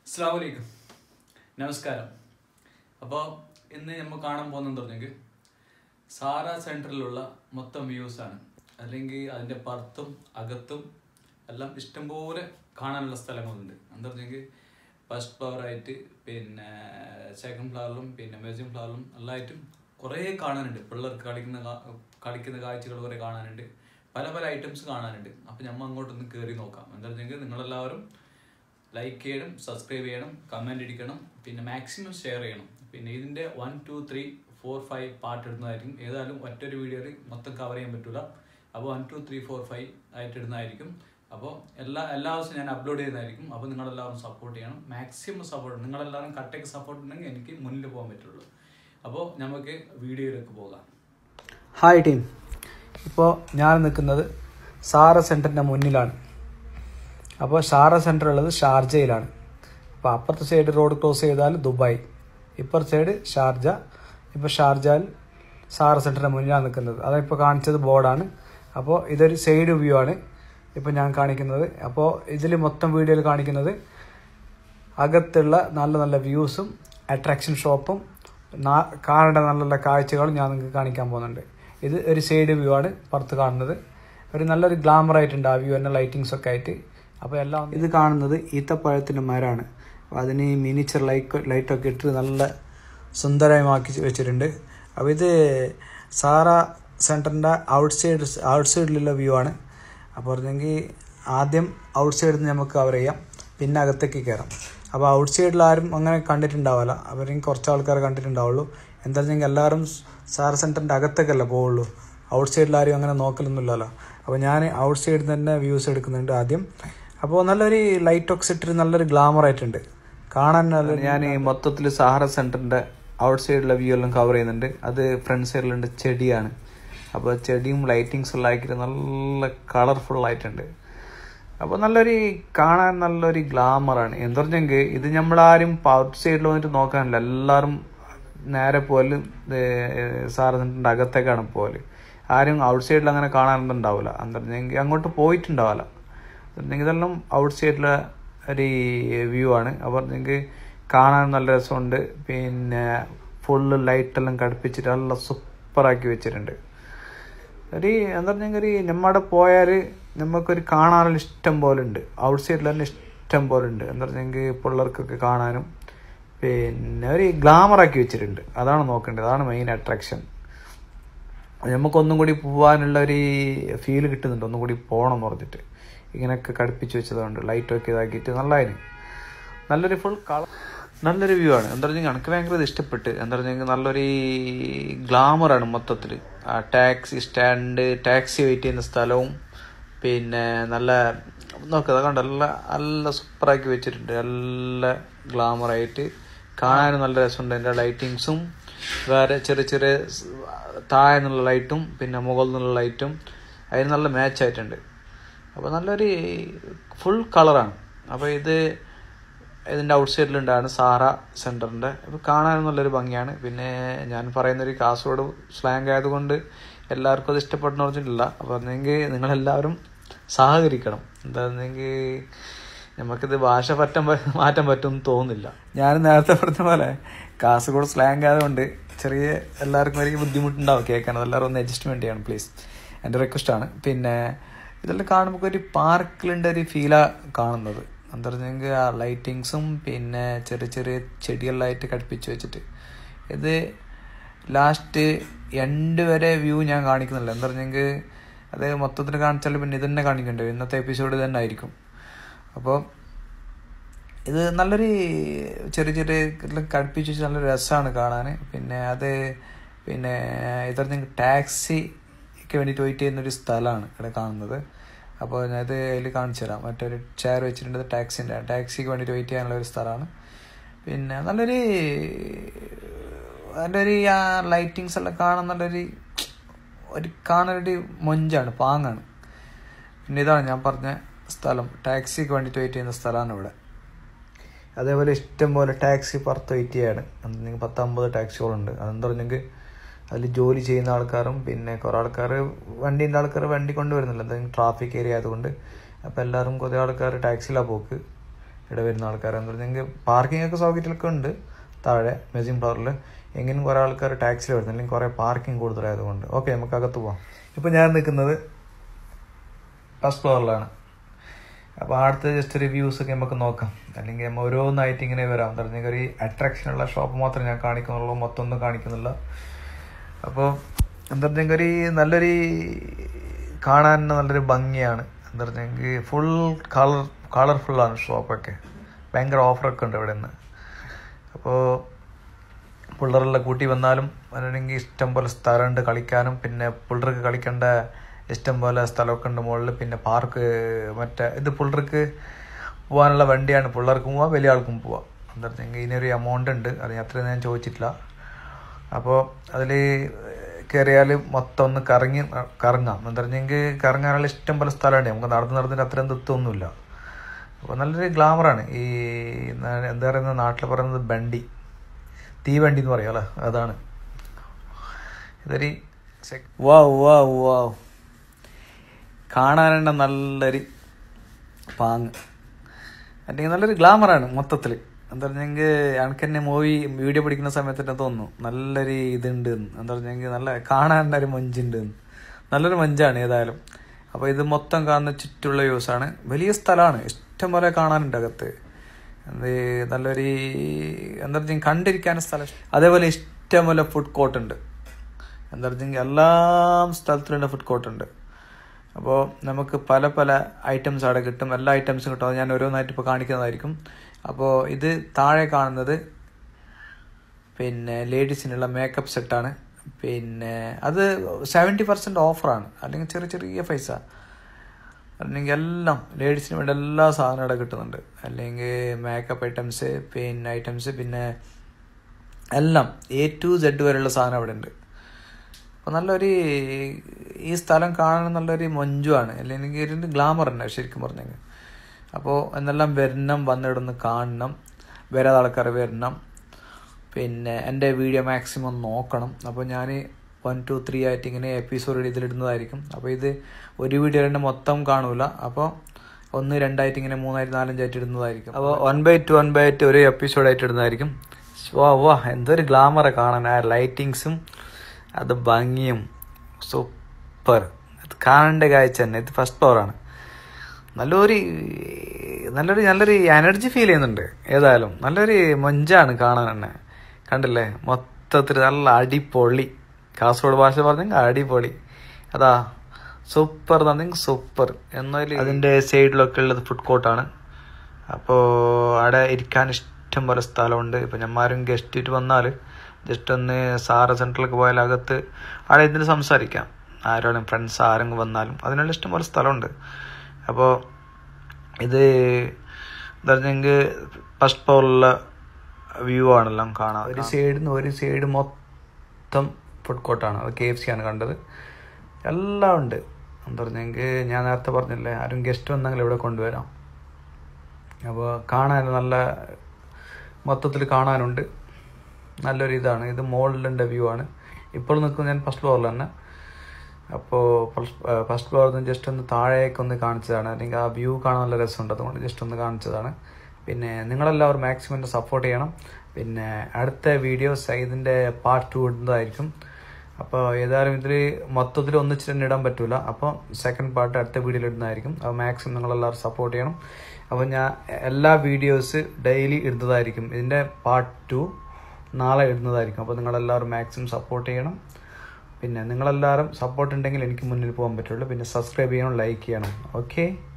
അസ്സാമലൈക്കും നമസ്കാരം അപ്പോൾ ഇന്ന് നമ്മൾ കാണാൻ പോകുന്നതെന്ന് പറഞ്ഞെങ്കിൽ സാര സെൻറ്ററിലുള്ള മൊത്തം വ്യൂസ് ആണ് അല്ലെങ്കിൽ അതിൻ്റെ പുറത്തും അകത്തും എല്ലാം ഇഷ്ടംപോലെ കാണാനുള്ള സ്ഥലങ്ങളുണ്ട് എന്താ പറഞ്ഞെങ്കിൽ ഫസ്റ്റ് ഫ്ലവറായിട്ട് പിന്നെ സെക്കൻഡ് ഫ്ലവറിലും പിന്നെ മ്യൂസിയം ഫ്ലവറിലും എല്ലായിട്ടും കുറേ കാണാനുണ്ട് പിള്ളേർക്ക് കളിക്കുന്ന കാ- കളിക്കുന്ന കാഴ്ചകൾ കുറേ കാണാനുണ്ട് പല പല ഐറ്റംസ് കാണാനുണ്ട് അപ്പം നമ്മൾ അങ്ങോട്ടൊന്ന് കയറി നോക്കാം എന്താ വെച്ചെങ്കിൽ നിങ്ങളെല്ലാവരും ലൈക്ക് ചെയ്യണം സബ്സ്ക്രൈബ് ചെയ്യണം കമൻറ്റ് അടിക്കണം പിന്നെ മാക്സിമം ഷെയർ ചെയ്യണം പിന്നെ ഇതിൻ്റെ one two three four five part ഇടുന്നതായിരിക്കും ഏതായാലും ഒറ്റൊരു വീഡിയോയിൽ മൊത്തം കവർ ചെയ്യാൻ പറ്റില്ല അപ്പോൾ one two three four five ആയിട്ട് ഇടുന്നതായിരിക്കും അപ്പോൾ എല്ലാ എല്ലാ ദിവസവും ഞാൻ അപ്ലോഡ് ചെയ്യുന്നതായിരിക്കും അപ്പോൾ നിങ്ങളെല്ലാവരും സപ്പോർട്ട് ചെയ്യണം മാക്സിമം സപ്പോർട്ട് നിങ്ങളെല്ലാവരും കട്ടയ്ക്ക് സപ്പോർട്ട് ഉണ്ടെങ്കിൽ എനിക്ക് മുന്നിൽ പോകാൻ പറ്റുള്ളൂ അപ്പോൾ നമുക്ക് വീഡിയോയിലേക്ക് പോകാം ഹായ് ടീം ഇപ്പോൾ ഞാൻ നിൽക്കുന്നത് സാറ സെൻറ്ററിൻ്റെ മുന്നിലാണ് അപ്പോൾ സാറ സെൻറ്റർ ഉള്ളത് ഷാർജയിലാണ് അപ്പോൾ അപ്പുറത്തെ സൈഡ് റോഡ് ക്രോസ് ചെയ്താൽ ദുബായ് ഇപ്പുറത്തെ സൈഡ് ഷാർജ ഇപ്പോൾ ഷാർജയിൽ സാറ സെൻറ്ററിൻ്റെ മുന്നിലാണ് നിൽക്കുന്നത് അതിപ്പോൾ കാണിച്ചത് ബോർഡാണ് അപ്പോൾ ഇതൊരു സൈഡ് വ്യൂ ആണ് ഇപ്പോൾ ഞാൻ കാണിക്കുന്നത് അപ്പോൾ ഇതിൽ മൊത്തം വീഡിയോയിൽ കാണിക്കുന്നത് അകത്തുള്ള നല്ല നല്ല വ്യൂസും അട്രാക്ഷൻ ഷോപ്പും നാ- കാണേണ്ട നല്ല നല്ല കാഴ്ചകളും ഞാൻ നിങ്ങൾക്ക് കാണിക്കാൻ പോകുന്നുണ്ട് ഇത് ഒരു സൈഡ് വ്യൂ ആണ് പുറത്ത് കാണുന്നത് ഒരു നല്ലൊരു ഗ്ലാമർ ആയിട്ടുണ്ട് ആ വ്യൂ തന്നെ ലൈറ്റിങ്സ് ഒക്കെ ആയിട്ട് അപ്പോൾ എല്ലാം ഇത് കാണുന്നത് ഈത്തപ്പഴത്തിൻ്റെ മരമാണ് അപ്പോൾ അതിന് മിനിച്ചർ ലൈറ്റ് ലൈറ്റൊക്കെ ഇട്ട് നല്ല സുന്ദരമാക്കി വെച്ചിട്ടുണ്ട് അപ്പോൾ ഇത് സാറ സെൻറ്ററിൻ്റെ ഔട്ട് സൈഡ് ഔട്ട് സൈഡിലുള്ള വ്യൂ ആണ് അപ്പോൾ പറഞ്ഞെങ്കിൽ ആദ്യം ഔട്ട് സൈഡിൽ നിന്ന് നമുക്ക് കവർ ചെയ്യാം പിന്നെ അകത്തേക്ക് കയറാം അപ്പോൾ ഔട്ട് സൈഡിൽ ആരും അങ്ങനെ കണ്ടിട്ടുണ്ടാവില്ല അവരെങ്കിൽ കുറച്ച് ആൾക്കാർ കണ്ടിട്ടുണ്ടാവുള്ളൂ എന്താ വെച്ചെങ്കിൽ എല്ലാവരും സാർ സെൻറ്ററിൻ്റെ അകത്തേക്കല്ല പോവുള്ളൂ ഔട്ട് സൈഡിൽ ആരും അങ്ങനെ നോക്കലൊന്നുമില്ലല്ലോ അപ്പോൾ ഞാൻ ഔട്ട് സൈഡിൽ തന്നെ വ്യൂസ് എടുക്കുന്നുണ്ട് ആദ്യം അപ്പോൾ നല്ലൊരു ലൈറ്റ് ഒക്കെ ഇട്ടിട്ട് നല്ലൊരു ഗ്ലാമർ ആയിട്ടുണ്ട് കാണാൻ നല്ല ഞാൻ മൊത്തത്തിൽ സഹാറ സെൻറ്ററിൻ്റെ ഔട്ട് സൈഡിലെ വ്യൂ എല്ലാം കവർ ചെയ്യുന്നുണ്ട് അത് ഫ്രണ്ട് സൈഡിലുണ്ട് ചെടിയാണ് അപ്പോൾ ചെടിയും ലൈറ്റിങ്സ് എല്ലാം ആക്കിയിട്ട് നല്ല കളർഫുൾ ആയിട്ടുണ്ട് അപ്പോൾ നല്ലൊരു കാണാൻ നല്ലൊരു ഗ്ലാമറാണ് എന്താ പറഞ്ഞെങ്കിൽ ഇത് നമ്മളാരും ഔട്ട് സൈഡിൽ വന്നിട്ട് നോക്കാനില്ല എല്ലാവരും നേരെ പോലെ സാറിൻ്റെ അകത്തേക്കാണ് പോലെ ആരും ഔട്ട് സൈഡിൽ അങ്ങനെ കാണാനൊന്നും ഉണ്ടാവില്ല എന്താ പറഞ്ഞെങ്കിൽ അങ്ങോട്ട് പോയിട്ടുണ്ടാവില്ല പറഞ്ഞെങ്കിൽ ഇതെല്ലാം ഔട്ട് സൈഡിലെ ഒരു വ്യൂ ആണ് അപ്പോൾ പറഞ്ഞെങ്കിൽ കാണാൻ നല്ല രസമുണ്ട് പിന്നെ ഫുള്ള് ലൈറ്റെല്ലാം ഘടിപ്പിച്ചിട്ട് നല്ല സൂപ്പറാക്കി വെച്ചിട്ടുണ്ട് ഒരു എന്താ പറഞ്ഞെങ്കിൽ ഒരു നമ്മുടെ പോയാൽ നമുക്കൊരു കാണാനുള്ള ഇഷ്ടം പോലെ ഉണ്ട് ഔട്ട് സൈഡിൽ തന്നെ ഇഷ്ടം പോലെ ഉണ്ട് എന്താ പറഞ്ഞെങ്കിൽ പിള്ളേർക്കൊക്കെ കാണാനും പിന്നെ ഒരു ഗ്ലാമറാക്കി വെച്ചിട്ടുണ്ട് അതാണ് നോക്കേണ്ടത് അതാണ് മെയിൻ അട്രാക്ഷൻ നമുക്കൊന്നും കൂടി പോകാനുള്ള ഒരു ഫീൽ കിട്ടുന്നുണ്ട് ഒന്നും കൂടി പോകണം എന്ന് പറഞ്ഞിട്ട് ഇങ്ങനെയൊക്കെ കടുപ്പിച്ച് വെച്ചതുകൊണ്ട് ലൈറ്റൊക്കെ ഇതാക്കിയിട്ട് നല്ലതിന് നല്ലൊരു ഫുൾ കളർ നല്ലൊരു വ്യൂ ആണ് എന്താ പറഞ്ഞാൽ എനിക്ക് ഭയങ്കര ഇത് ഇഷ്ടപ്പെട്ട് എന്താ പറഞ്ഞാൽ നല്ലൊരു ഗ്ലാമറാണ് മൊത്തത്തിൽ ആ ടാക്സി സ്റ്റാൻഡ് ടാക്സി വെയിറ്റ് ചെയ്യുന്ന സ്ഥലവും പിന്നെ നല്ല നോക്കുക കണ്ട നല്ല നല്ല സൂപ്പറാക്കി വെച്ചിട്ടുണ്ട് നല്ല ഗ്ലാമറായിട്ട് കാണാനും നല്ല രസമുണ്ട് അതിൻ്റെ ലൈറ്റിങ്സും വേറെ ചെറിയ ചെറിയ സ് താഴെ നിന്നുള്ള ലൈറ്റും പിന്നെ മുകളിൽ നിന്നുള്ള ലൈറ്റും അതിന് നല്ല മാച്ച് ആയിട്ടുണ്ട് അപ്പോൾ നല്ലൊരു ഫുൾ കളറാണ് അപ്പോൾ ഇത് ഇതിൻ്റെ ഔട്ട് സൈഡിലുണ്ടാണ് സാറ സെൻറ്ററിൻ്റെ ഇപ്പോൾ കാണാൻ നല്ലൊരു ഭംഗിയാണ് പിന്നെ ഞാൻ പറയുന്നൊരു കാസർഗോഡ് സ്ലാങ് ആയതുകൊണ്ട് എല്ലാവർക്കും അത് ഇഷ്ടപ്പെടുന്ന പറഞ്ഞിട്ടില്ല അപ്പോൾ അന്നെങ്കിൽ നിങ്ങളെല്ലാവരും സഹകരിക്കണം എന്താണെങ്കിൽ നമുക്കിത് ഭാഷ പറ്റാൻ പ- മാറ്റാൻ പറ്റുമെന്ന് തോന്നുന്നില്ല ഞാൻ നേരത്തെ പറഞ്ഞ പോലെ കാസർഗോഡ് സ്ലാങ് ആയതുകൊണ്ട് ചെറിയ എല്ലാവർക്കും ഒരു ബുദ്ധിമുട്ടുണ്ടാവും കേൾക്കാൻ എല്ലാവരും ഒന്ന് അഡ്ജസ്റ്റ്മെൻറ്റ് ചെയ്യണം പ്ലീസ് എൻ്റെ റിക്വസ്റ്റാണ് പിന്നെ ഇതെല്ലാം കാണുമ്പോൾ ഒരു പാർക്കിലുണ്ട് ഒരു ഫീലാണ് കാണുന്നത് എന്താ പറഞ്ഞെങ്കിൽ ആ ലൈറ്റിങ്സും പിന്നെ ചെറിയ ചെറിയ ചെടികളിലായിട്ട് ഘടിപ്പിച്ച് വെച്ചിട്ട് ഇത് ലാസ്റ്റ് എൻഡ് വരെ വ്യൂ ഞാൻ കാണിക്കുന്നില്ല എന്താ പറഞ്ഞെങ്കിൽ അത് മൊത്തത്തിൽ കാണിച്ചാൽ പിന്നെ ഇത് തന്നെ കാണിക്കണ്ടേ ഇന്നത്തെ എപ്പിസോഡ് തന്നെ ആയിരിക്കും അപ്പോൾ ഇത് നല്ലൊരു ചെറിയ ചെറിയ എല്ലാം കടുപ്പിച്ച് വെച്ച് നല്ല രസമാണ് കാണാൻ പിന്നെ അത് പിന്നെ ഇതറിഞ്ഞ ടാക്സിക്ക് വേണ്ടിയിട്ട് വെയിറ്റ് ചെയ്യുന്ന ഒരു സ്ഥലമാണ് ഇവിടെ കാണുന്നത് അപ്പോൾ ഞാൻ ഇത് അതിൽ കാണിച്ചു തരാം മറ്റൊരു ചെയർ വെച്ചിട്ടുണ്ട് ടാക്സിൻ്റെ ടാക്സിക്ക് വേണ്ടിയിട്ട് വെയിറ്റ് ചെയ്യാനുള്ള ഒരു സ്ഥലമാണ് പിന്നെ നല്ലൊരു അതിൻ്റെ ഒരു ആ ലൈറ്റിങ്സ് എല്ലാം കാണാൻ നല്ലൊരു ഒരു കാണാനൊരു മൊഞ്ചാണ് പാങ്ങാണ് പിന്നെ ഇതാണ് ഞാൻ പറഞ്ഞ സ്ഥലം ടാക്സിക്ക് വേണ്ടിയിട്ട് വെയിറ്റ് ചെയ്യുന്ന സ്ഥലമാണ് ഇവിടെ അതേപോലെ ഇഷ്ടം പോലെ ടാക്സി പുറത്ത് വെയിറ്റ് ചെയ്യാണ് എന്തെങ്കിലും പത്തമ്പത് ടാക്സികളുണ്ട് അതെന്താ പറഞ്ഞെങ്കിൽ അതിൽ ജോലി ചെയ്യുന്ന ആൾക്കാരും പിന്നെ കുറേ ആൾക്കാർ വണ്ടീൻ്റെ ആൾക്കാർ വണ്ടി കൊണ്ടുവരുന്നില്ല എന്തെങ്കിലും ട്രാഫിക് ഏരിയ ആയതുകൊണ്ട് അപ്പോൾ എല്ലാവരും കുറേ ആൾക്കാർ ടാക്സിയിലാണ് പോക്ക് ഇവിടെ വരുന്ന ആൾക്കാർ എന്ന് പറഞ്ഞെങ്കിൽ പാർക്കിംഗ് ഒക്കെ സൗകര്യമൊക്കെ ഉണ്ട് താഴെ മെസിംഗ് ഫ്ലോറിൽ എങ്കിലും കുറേ ആൾക്കാർ ടാക്സിയിൽ വരുന്നു അല്ലെങ്കിൽ കുറേ പാർക്കിംഗ് കൂടുതലായതുകൊണ്ട് ഓക്കെ നമുക്ക് അകത്ത് പോവാം ഇപ്പോൾ ഞാൻ നിൽക്കുന്നത് ഫസ്റ്റ് ഫ്ലോറിലാണ് അപ്പോൾ അടുത്ത ജസ്റ്റ് റിവ്യൂസ് ഒക്കെ നമുക്ക് നോക്കാം അല്ലെങ്കിൽ നമ്മൾ ഓരോന്നായിട്ട് ഇങ്ങനെ വരാം എന്താ പറഞ്ഞാൽ ഒരു അട്രാക്ഷനുള്ള ഷോപ്പ് മാത്രമേ ഞാൻ കാണിക്കുന്നുള്ളൂ മൊത്തം ഒന്നും കാണിക്കുന്നില്ല അപ്പോൾ എന്താ പറഞ്ഞെങ്കിൽ ഒരു നല്ലൊരു കാണാൻ നല്ലൊരു ഭംഗിയാണ് എന്താ പറഞ്ഞെങ്കിൽ ഫുൾ കളർ കളർഫുള്ളാണ് ഷോപ്പൊക്കെ ഭയങ്കര ഓഫറൊക്കെ ഉണ്ട് ഇവിടെ നിന്ന് അപ്പോൾ പിള്ളേരെല്ലാം കൂട്ടി വന്നാലും അല്ലെങ്കിൽ ഇഷ്ടം പോലെ സ്ഥലമുണ്ട് കളിക്കാനും പിന്നെ പിള്ളേർക്ക് കളിക്കേണ്ട ഇഷ്ടം പോലെ സ്ഥലമൊക്കെ ഉണ്ട് മുകളിൽ പിന്നെ പാർക്ക് മറ്റേ ഇത് പിള്ളേർക്ക് പോകാനുള്ള വണ്ടിയാണ് പിള്ളേർക്കും പോവാം വലിയ ആൾക്കും പോവാം എന്താ വെച്ചെങ്കിൽ ഇതിനൊരു എമൗണ്ട് ഉണ്ട് അത് അത്രയും ഞാൻ ചോദിച്ചിട്ടില്ല അപ്പോൾ അതിൽ കയറിയാൽ മൊത്തം ഒന്ന് കറങ്ങി കറങ്ങാം എന്താ പറഞ്ഞെങ്കിൽ കറങ്ങാനുള്ള ഇഷ്ടം പോലെ സ്ഥലമുണ്ട് നമുക്ക് നടന്ന് നടന്നിട്ട് അത്രയും തെത്തൊന്നുമില്ല അപ്പോൾ നല്ലൊരു ഗ്ലാമറാണ് ഈ ന- എന്താ പറയുന്നത് നാട്ടിൽ പറയുന്നത് ബണ്ടി തീവണ്ടി എന്ന് പറയുമല്ലോ അതാണ് ഇതൊരു വാവ് വാവ് വാവ് കാണാനുള്ള നല്ലൊരു പാങ് അല്ലെങ്കിൽ നല്ലൊരു ഗ്ലാമറാണ് മൊത്തത്തിൽ എന്താ പറഞ്ഞെങ്കിൽ എനിക്ക് തന്നെ മൂവി വീഡിയോ പിടിക്കുന്ന സമയത്ത് തന്നെ തോന്നുന്നു നല്ലൊരു ഇതുണ്ട് എന്ന്. എന്താ പറഞ്ഞെങ്കിൽ നല്ല കാണാനുള്ള ഒരു മൊഞ്ചുണ്ട് എന്ന്. നല്ലൊരു മഞ്ചാണ് ഏതായാലും അപ്പോൾ ഇത് മൊത്തം കാണുന്ന ചുറ്റുള്ള വ്യൂസാണ് വലിയ സ്ഥലമാണ് ഇഷ്ടം പോലെ കാണാനുണ്ട് അകത്ത് എന്ത് നല്ലൊരു എന്താ പറഞ്ഞാൽ കണ്ടിരിക്കാൻ സ്ഥലം അതേപോലെ ഇഷ്ടം പോലെ ഫുഡ് കോർട്ട് ഉണ്ട് എന്താ പറഞ്ഞെങ്കിൽ എല്ലാ സ്ഥലത്തിലും ഫുഡ് കോർട്ട് ഉണ്ട് അപ്പോൾ നമുക്ക് പല പല ഐറ്റംസ് അവിടെ കിട്ടും എല്ലാ ഐറ്റംസും കിട്ടും അത് ഞാൻ ഓരോന്നായിട്ട് ഇപ്പോൾ കാണിക്കുന്നതായിരിക്കും അപ്പോൾ ഇത് താഴെ കാണുന്നത് പിന്നെ ലേഡീസിനുള്ള മേക്കപ്പ് സെറ്റാണ് പിന്നെ അത് സെവൻറ്റി പെർസെൻറ്റ് ഓഫറാണ് അല്ലെങ്കിൽ ചെറിയ ചെറിയ പൈസ അല്ലെങ്കിൽ എല്ലാം ലേഡീസിന് വേണ്ട എല്ലാ സാധനവും ഇവിടെ കിട്ടുന്നുണ്ട് അല്ലെങ്കിൽ മേക്കപ്പ് ഐറ്റംസ് പിന്നെ ഐറ്റംസ് പിന്നെ എല്ലാം എ ടു സെഡ് വരെയുള്ള സാധനം അവിടെ ഉണ്ട് അപ്പോൾ നല്ലൊരു ഈ സ്ഥലം കാണാൻ നല്ലൊരു മൊഞ്ചുമാണ് അല്ലെങ്കിൽ ഒരു ഗ്ലാമർ തന്നെ ശരിക്കും പറഞ്ഞെങ്കിൽ അപ്പോൾ എന്നെല്ലാം വരണം വന്നിവിടെ നിന്ന് കാണണം വരാതെ ആൾക്കാർ വരണം പിന്നെ എൻ്റെ വീഡിയോ മാക്സിമം നോക്കണം അപ്പോൾ ഞാൻ വൺ ടു ത്രീ ആയിട്ട് ഇങ്ങനെ എപ്പിസോഡ് ഇതിലിടുന്നതായിരിക്കും അപ്പോൾ ഇത് ഒരു വീഡിയോ തന്നെ മൊത്തം കാണൂല അപ്പോൾ ഒന്ന് രണ്ടായിട്ട് ഇങ്ങനെ മൂന്നായിട്ട് നാലഞ്ചായിട്ട് ഇടുന്നതായിരിക്കും അപ്പോൾ one by two one by two ഒരു എപ്പിസോഡായിട്ട് ഇടുന്നതായിരിക്കും വാ വാ എന്തൊരു ഗ്ലാമറ കാണാൻ ആ ലൈറ്റിങ്സും അത് ഭംഗിയും സൂപ്പർ അത് കാണേണ്ട കാഴ്ച തന്നെ ഇത് ഫസ്റ്റ് ഫ്ലോറാണ് നല്ലൊരു നല്ലൊരു നല്ലൊരു എനർജി ഫീൽ ചെയ്യുന്നുണ്ട് ഏതായാലും നല്ലൊരു മൊഞ്ചാണ് കാണാൻ തന്നെ കണ്ടില്ലേ മൊത്തത്തിൽ നല്ല അടിപൊളി കാസർഗോഡ് ഭാഷ പറഞ്ഞെങ്കിൽ അടിപൊളി അതാ സൂപ്പർ എന്നുണ്ടെങ്കിൽ സൂപ്പർ എന്നാലും അതിൻ്റെ സൈഡിലൊക്കെ ഉള്ളത് ഫുഡ് കോർട്ടാണ് അപ്പോൾ അവിടെ ഇരിക്കാൻ ഇഷ്ടം പോലെ സ്ഥലമുണ്ട് ഇപ്പം ഞമ്മാരും ഗസ്റ്റ് ആയിട്ട് വന്നാൽ ജസ്റ്റ് ഒന്ന് സാറ് സെൻറ്ററിലേക്ക് പോയാൽ അകത്ത് അവിടെ ഇതിന് സംസാരിക്കാം ആരോടും ഫ്രണ്ട്സ് ആരെങ്കിലും വന്നാലും അതിനുള്ള ഇഷ്ടം പോലെ സ്ഥലമുണ്ട് അപ്പോൾ ഇത് എന്താ പറഞ്ഞെങ്കിൽ ഫസ്റ്റ് ഫ്ലോറിലുള്ള വ്യൂ ആണെല്ലാം കാണാം ഒരു സൈഡിൽ നിന്ന് ഒരു സൈഡ് മൊത്തം ഫുഡ് കോർട്ടാണ് അത് കെ എഫ് സി ആണ് കണ്ടത് എല്ലാം ഉണ്ട് എന്താ പറഞ്ഞെങ്കിൽ ഞാൻ നേരത്തെ പറഞ്ഞില്ലേ ആരും ഗസ്റ്റ് വന്നെങ്കിൽ ഇവിടെ കൊണ്ടുവരാം അപ്പോൾ കാണാൻ നല്ല മൊത്തത്തിൽ കാണാനുണ്ട് നല്ലൊരു ഇതാണ് ഇത് മുകളിലുണ്ട് വ്യൂ ആണ് ഇപ്പോൾ നിൽക്കുന്നത് ഞാൻ ഫസ്റ്റ് ഫ്ലോറിൽ തന്നെ അപ്പോൾ ഫസ്റ്റ് ഫ്ലോറിൽ നിന്ന് ജസ്റ്റ് ഒന്ന് താഴേക്ക് ഒന്ന് കാണിച്ചതാണ് അല്ലെങ്കിൽ ആ വ്യൂ കാണാൻ നല്ല രസമുണ്ട് അതുകൊണ്ട് ജസ്റ്റ് ഒന്ന് കാണിച്ചതാണ് പിന്നെ നിങ്ങളെല്ലാവരും മാക്സിമം എന്നെ സപ്പോർട്ട് ചെയ്യണം പിന്നെ അടുത്ത വീഡിയോസ് ഇതിൻ്റെ പാർട്ട് ടു ഇടുന്നതായിരിക്കും അപ്പോൾ ഏതായാലും ഇതിൽ മൊത്തത്തിൽ ഒന്നിച്ച് തന്നെ ഇടാൻ പറ്റൂല അപ്പോൾ സെക്കൻഡ് പാർട്ട് അടുത്ത വീഡിയോയിൽ ഇടുന്നതായിരിക്കും അപ്പോൾ മാക്സിമം നിങ്ങളെല്ലാവരും സപ്പോർട്ട് ചെയ്യണം അപ്പോൾ ഞാൻ എല്ലാ വീഡിയോസ് ഡെയിലി ഇടുന്നതായിരിക്കും ഇതിൻ്റെ പാർട്ട് ടു നാളെ ഇടുന്നതായിരിക്കും അപ്പോൾ നിങ്ങളെല്ലാവരും മാക്സിമം സപ്പോർട്ട് ചെയ്യണം പിന്നെ നിങ്ങളെല്ലാവരും സപ്പോർട്ട് ഉണ്ടെങ്കിൽ എനിക്ക് മുന്നിൽ പോകാൻ പറ്റുള്ളൂ പിന്നെ സബ്സ്ക്രൈബ് ചെയ്യണം ലൈക്ക് ചെയ്യണം ഓക്കെ